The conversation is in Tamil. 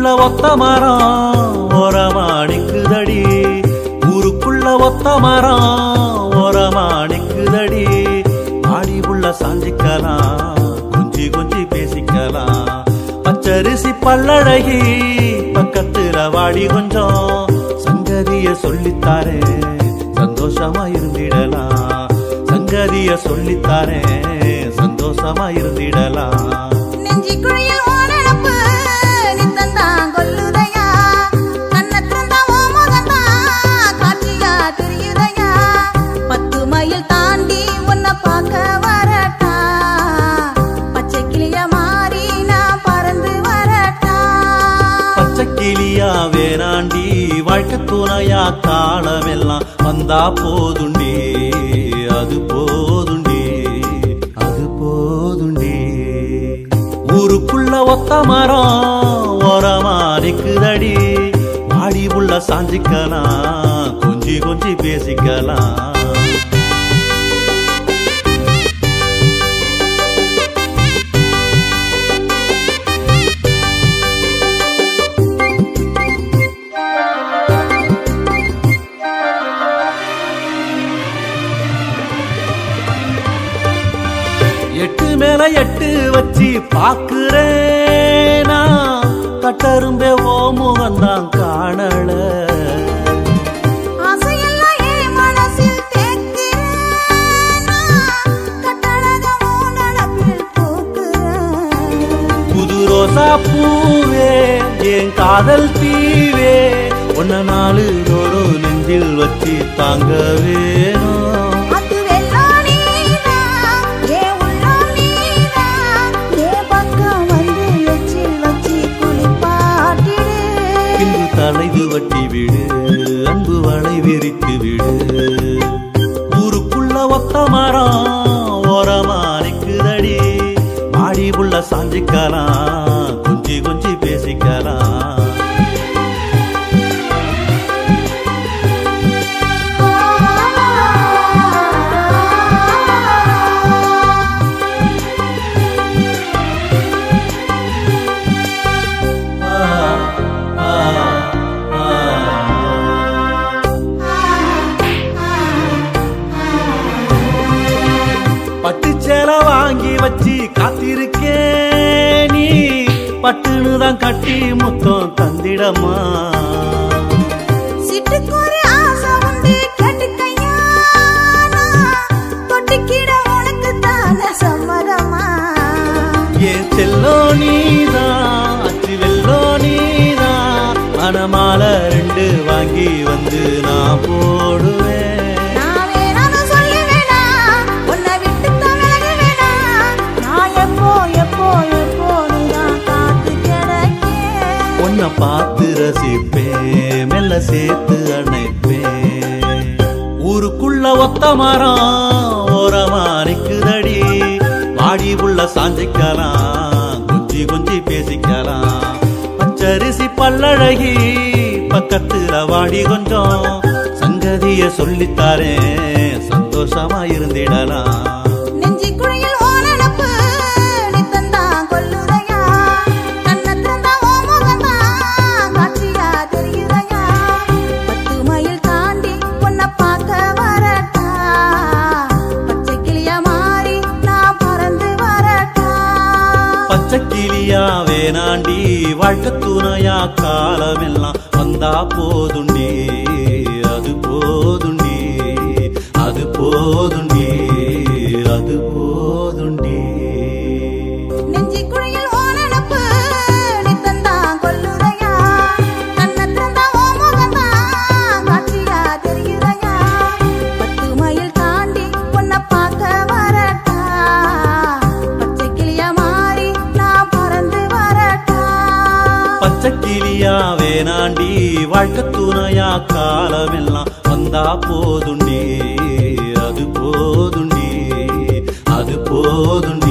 ஒத்த மரம் ஓரமாணிக்குதடி ஊருக்குள்ள ஒத்த மரம் ஓரமாணிக்குதடி ஆடி உள்ள சாஞ்சிக்கலாம் கொஞ்சி கொஞ்சி பேசிக்கலாம் பச்சரிசி பல்லழகி பக்கத்துல வாடி கொஞ்சம் சங்கதிய சொல்லித்தாரே சந்தோஷமா இருந்திடலாம் சங்கதிய சொல்லித்தாரே சந்தோஷமா இருந்திடலாம் நெஞ்சிக்குழியில் ஓரளப்பு நித்தந்தான் கொல்லுதையா கண்ணை திறந்தா ஓ முகந்தான் காட்சியா தெரியுதையா பத்து மைல் தாண்டி உன்னை பார்க்க வரட்டா பச்சை கிளிய மாறி நான் பறந்து வரட்டா பச்சை கிளியா வேணாண்டி வாழ்க்கை துணையா காலமெல்லாம் வந்தா போதுண்டி அது போதுண்டி அது போதுண்டி ஊருக்குள்ள ஒத்த மரம் ஓரமா நிக்குதடி வாடி உள்ள சாஞ்சிக்கலாம் கொஞ்சி கொஞ்சி பேசிக்கலாம் எட்டு மேல எட்டு வச்சு பாக்குறேனா கட்டரும்பே ஓ முகந்தான் காணல ஆசையெல்லாம் என் மனசில் தேக்கிறேனா கட்டழக உன் நடப்பில் பூக்கிறேன் புது ரோசா பூவே என் காதல் தீவே ஒன்ன நாலு தோறு நெஞ்சில் வச்சு தாங்க வேணும் அது வெள்ளம் நீதான், என் உள்ளம் நீதான். என் பக்கம் வந்து எச்சில் வச்சு குளிப்பாட்டிடு. பின்பு தலைவு வட்டி விடு அன்பு வளை விரித்து விடு ஊருக்குள்ள ஒத்த மரம் ஓரமா நிக்குதடி மாடி உள்ள சாஞ்சிக்கலாம் கொஞ்சி கொஞ்சி பேசிக்கலாம் ஆ, ஆ, ஆ. பட்டு சேலை வாங்கி வச்சு காத்திருக்கேன் நீ பட்டுன்னு தான் கட்டி முத்தம் தந்திடமா சிட்டுக்குரு ஆசை உண்டு, கேட்டுக்கையா. நான் தொட்டுக்கிட உனக்குத்தானே சம்மதமா? என் செல்லோ நீதான் அச்சு வெல்லோ நீதான் மனமால ரெண்டு வாங்கி வந்து நான் போடுவேன் நான் வேணாம்னு சொல்லுவேனா, உன்னை விட்டுத்தான் விலகுவேனா? நான் எப்போ, எப்போ, எப்போதுதான் காத்து கிடக்கேன். உன்னை பார்த்து ரசிப்பேன் மெல்ல சேர்த்து அணைப்பேன் ஊருக்குள்ள ஒத்த மரம் ஓரமா நிக்குதடி வாடி உள்ள சாஞ்சிக்கலாம் கொஞ்சி கொஞ்சி பேசிக்கலாம் பச்சரிசி பல்லழகி பக்கத்துல வாடி கொஞ்சம் சங்கதிய சொல்லித்தாரேன் சந்தோஷமா இருந்திடலாம் நெஞ்சிக்குழியில் ஓரளப்பு நித்தந்தான் கொல்லுதையா. கண்ணை திறந்தா உன் முகந்தான் காட்சியா தெரியுதையா. பத்து மைல் தாண்டி உன்னை பார்க்க வரட்டா. பச்சை கிளிய மாறி நான் பறந்து வரட்டா. பச்சை கிளியா வேணாண்டி வாழ்க்கை துணையா காலமெல்லாம் வந்தா போதுண்டி அது போதுண்டி அது போதுண்டி அது போதுண்டி நெஞ்சிக்குழியில் ஓரளப்பு நித்தந்தான் கொல்லுதையா. கண்ணை திறந்தா உன் முகந்தான் காட்சியா தெரியுதையா. பத்து மைல் தாண்டி உன்னை பார்க்க வரட்டா. பச்சை கிளிய மாறி நான் பறந்து வரட்டா. பச்சை கிளியா வேணாண்டி வாழ்க்கை துணையா காலமெல்லாம் வந்தா போதுண்டி அது போதுண்டி அது போதுண்டி